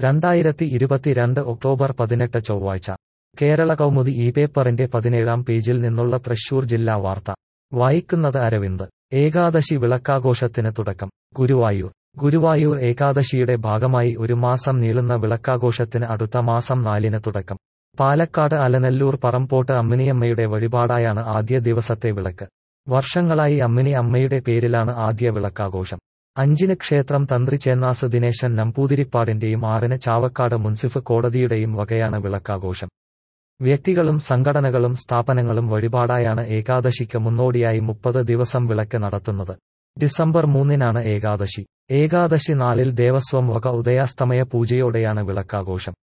രണ്ടായിരത്തി ഇരുപത്തിരണ്ട് ഒക്ടോബർ പതിനെട്ട് ചൊവ്വാഴ്ച കേരള കൗമുദി ഈ പേപ്പറിന്റെ പതിനേഴാം പേജിൽ നിന്നുള്ള തൃശൂർ ജില്ലാ വാർത്ത വായിക്കുന്നത് അരവിന്ദ് ഏകാദശി വിളക്കാഘോഷത്തിന് തുടക്കം ഗുരുവായൂർ ഗുരുവായൂർ ഏകാദശിയുടെ ഭാഗമായി ഒരു മാസം നീളുന്ന വിളക്കാഘോഷത്തിന് അടുത്ത മാസം നാലിന് തുടക്കം പാലക്കാട് അലനല്ലൂർ പറമ്പോട്ട് അമ്മിണിയമ്മയുടെ വഴിപാടായാണ് ആദ്യ ദിവസത്തെ വിളക്ക് വർഷങ്ങളായി അമ്മിണി അമ്മയുടെ പേരിലാണ് ആദ്യ വിളക്കാഘോഷം അഞ്ചിന് ക്ഷേത്രം തന്ത്രി ചേന്നാസ് ദിനേശൻ നമ്പൂതിരിപ്പാടിന്റെയും ആറിന് ചാവക്കാട് മുൻസിഫ് കോടതിയുടെയും വകയാണ് വിളക്കാഘോഷം വ്യക്തികളും സംഘടനകളും സ്ഥാപനങ്ങളും വഴിപാടായാണ് ഏകാദശിക്ക് മുന്നോടിയായി മുപ്പത് ദിവസം വിളക്ക് നടത്തുന്നത് ഡിസംബർ മൂന്നിനാണ് ഏകാദശി ഏകാദശി നാളിൽ ദേവസ്വം വക ഉദയാസ്തമയ പൂജയോടെയാണ് വിളക്കാഘോഷം